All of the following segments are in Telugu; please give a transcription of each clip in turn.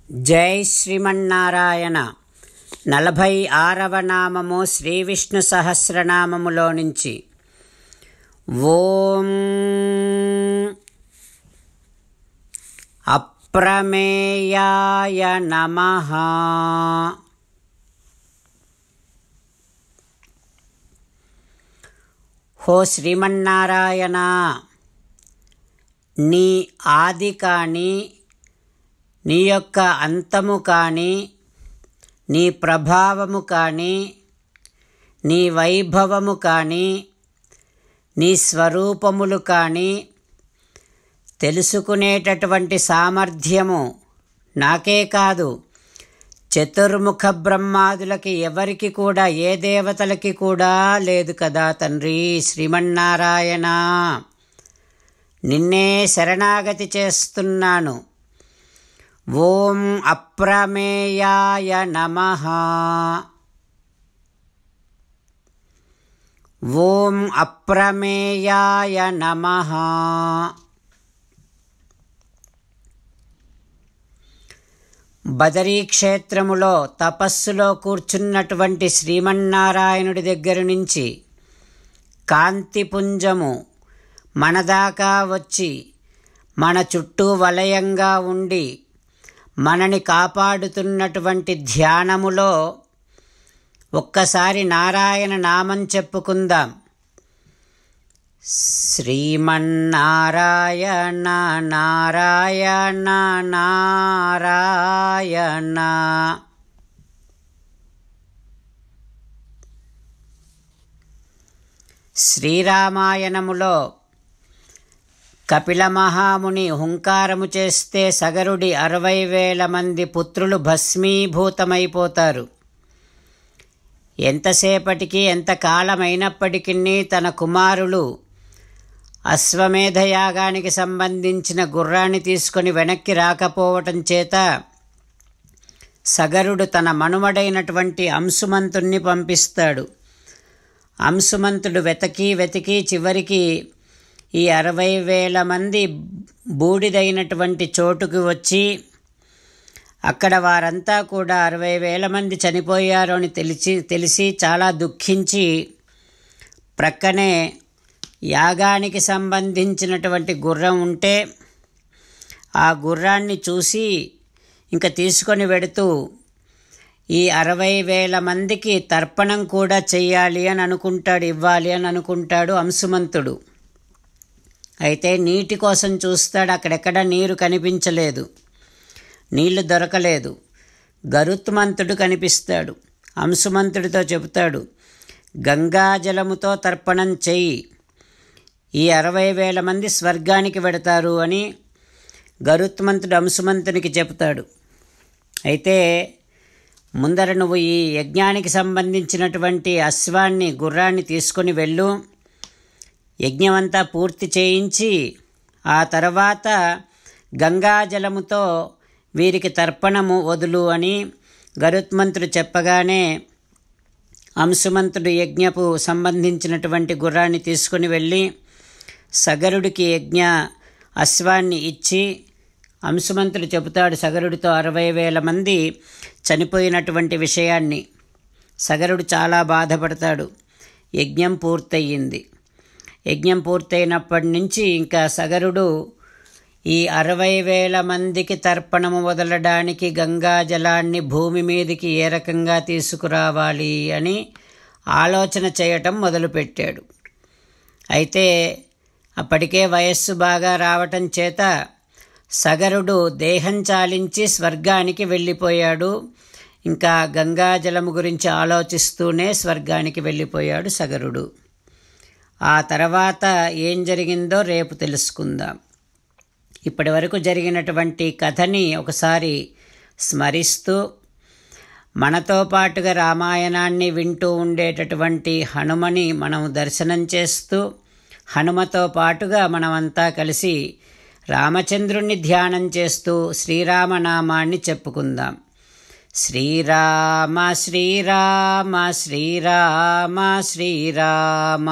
జై శ్రీమన్నారాయణ నలభై ఆరవ నామము శ్రీ విష్ణు సహస్రనామములో నుంచి ఓం అప్రమేయాయ నమ హో శ్రీమన్నారాయణ నీ ఆది కానీ నీ యొక్క అంతము కానీ నీ ప్రభావము కానీ నీ వైభవము కానీ నీ స్వరూపములు కానీ తెలుసుకునేటటువంటి సామర్థ్యము నాకే కాదు చతుర్ముఖ బ్రహ్మాదులకి ఎవరికి కూడా ఏ దేవతలకి కూడా లేదు కదా తండ్రి శ్రీమన్నారాయణ నిన్నే శరణాగతి చేస్తున్నాను ఓం అప్రమేయాయ నమ ఓం అప్రమేయాయ నమ బదరీ క్షేత్రములో తపస్సులో కూర్చున్నటువంటి శ్రీమన్నారాయణుడి దగ్గర నుంచి కాంతిపుంజము మనదాకా వచ్చి మన చుట్టూ వలయంగా ఉండి మనని కాపాడుతున్నటువంటి ధ్యానములో ఒక్కసారి నారాయణ నామం చెప్పుకుందాం శ్రీమన్నారాయణ నారాయణ నారాయణ శ్రీరామాయణములో కపిల మహాముని హుంకారము చేస్తే సగరుడి అరవై వేల మంది పుత్రులు భస్మీభూతమైపోతారు ఎంతసేపటికి ఎంత కాలమైనప్పటికీ తన కుమారులు అశ్వమేధయాగానికి సంబంధించిన గుర్రాన్ని తీసుకొని వెనక్కి రాకపోవటం చేత సగరుడు తన మనుమడైనటువంటి అంశుమంతుణ్ణి పంపిస్తాడు అంశుమంతుడు వెతకి వెతికి చివరికి ఈ అరవై వేల మంది బూడిదైనటువంటి చోటుకు వచ్చి అక్కడ వారంతా కూడా అరవై వేల మంది చనిపోయారు అని తెలిసి తెలిసి చాలా దుఃఖించి ప్రక్కనే యాగానికి సంబంధించినటువంటి గుర్రం ఉంటే ఆ గుర్రాన్ని చూసి ఇంకా తీసుకొని వెడుతూ ఈ అరవై వేల మందికి తర్పణం కూడా చెయ్యాలి అని అనుకుంటాడు ఇవ్వాలి అని అనుకుంటాడు అంశుమంతుడు అయితే నీటి కోసం చూస్తాడు అక్కడెక్కడ నీరు కనిపించలేదు నీళ్లు దొరకలేదు గరుత్మంతుడు కనిపిస్తాడు అంశుమంతుడితో చెబుతాడు గంగాజలముతో తర్పణం చెయ్యి ఈ అరవై వేల మంది స్వర్గానికి వెడతారు అని గరుత్మంతుడు అంశుమంతునికి చెబుతాడు అయితే ముందర నువ్వు ఈ యజ్ఞానికి సంబంధించినటువంటి అశ్వాన్ని గుర్రాన్ని తీసుకొని వెళ్ళు యజ్ఞమంతా పూర్తి చేయించి ఆ తర్వాత గంగాజలముతో వీరికి తర్పణము వదులు అని గరుత్మంతుడు చెప్పగానే అంశుమంతుడు యజ్ఞపు సంబంధించినటువంటి గుర్రాన్ని తీసుకుని వెళ్ళి సగరుడికి యజ్ఞ అశ్వాన్ని ఇచ్చి అంశుమంతుడు చెబుతాడు సగరుడితో అరవై వేల మంది చనిపోయినటువంటి విషయాన్ని సగరుడు చాలా బాధపడతాడు యజ్ఞం పూర్తయింది యజ్ఞం పూర్తయినప్పటి నుంచి ఇంకా సగరుడు ఈ అరవై వేల మందికి తర్పణము వదలడానికి గంగా జలాన్ని భూమి మీదకి ఏ రకంగా తీసుకురావాలి అని ఆలోచన చేయటం మొదలుపెట్టాడు అయితే అప్పటికే వయస్సు బాగా రావటం చేత సగరుడు దేహం చాలించి స్వర్గానికి వెళ్ళిపోయాడు ఇంకా గంగాజలము గురించి ఆలోచిస్తూనే స్వర్గానికి వెళ్ళిపోయాడు సగరుడు ఆ తర్వాత ఏం జరిగిందో రేపు తెలుసుకుందాం ఇప్పటి వరకు జరిగినటువంటి కథని ఒకసారి స్మరిస్తూ మనతో పాటుగా రామాయణాన్ని వింటూ ఉండేటటువంటి హనుమని మనం దర్శనం చేస్తూ హనుమతో పాటుగా మనమంతా కలిసి రామచంద్రుణ్ణి ధ్యానం చేస్తూ శ్రీరామనామాన్ని చెప్పుకుందాం శ్రీరామ శ్రీరామ శ్రీరామ శ్రీరామ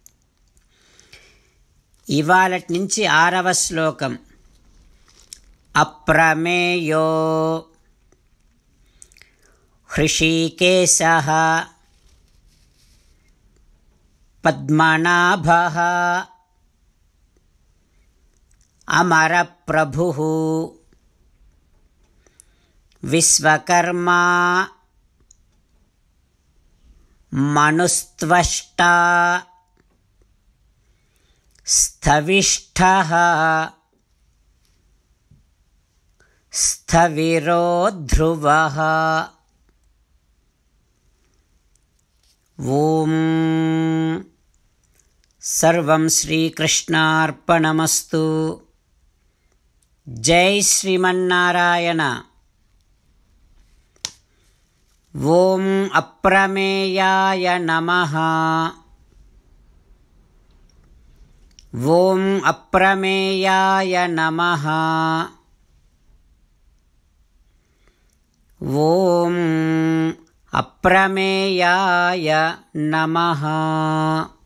ఇవాళ నుంచి ఆరవ శ్లోకం अप्रमेयो हृषीकेशः पद्मनाभः अमरप्रभुः विश्वकर्मा मनुस्त्वष्टा स्थविष्ठः स्थविरो ध्रुवः ॐ सर्वं श्रीकृष्णार्पणमस्तु जय श्रीमन्नारायण ॐ अप्रमेयाय नमः ॐ अप्रमेयाय नमः ॐ अप्रमेयाय नमः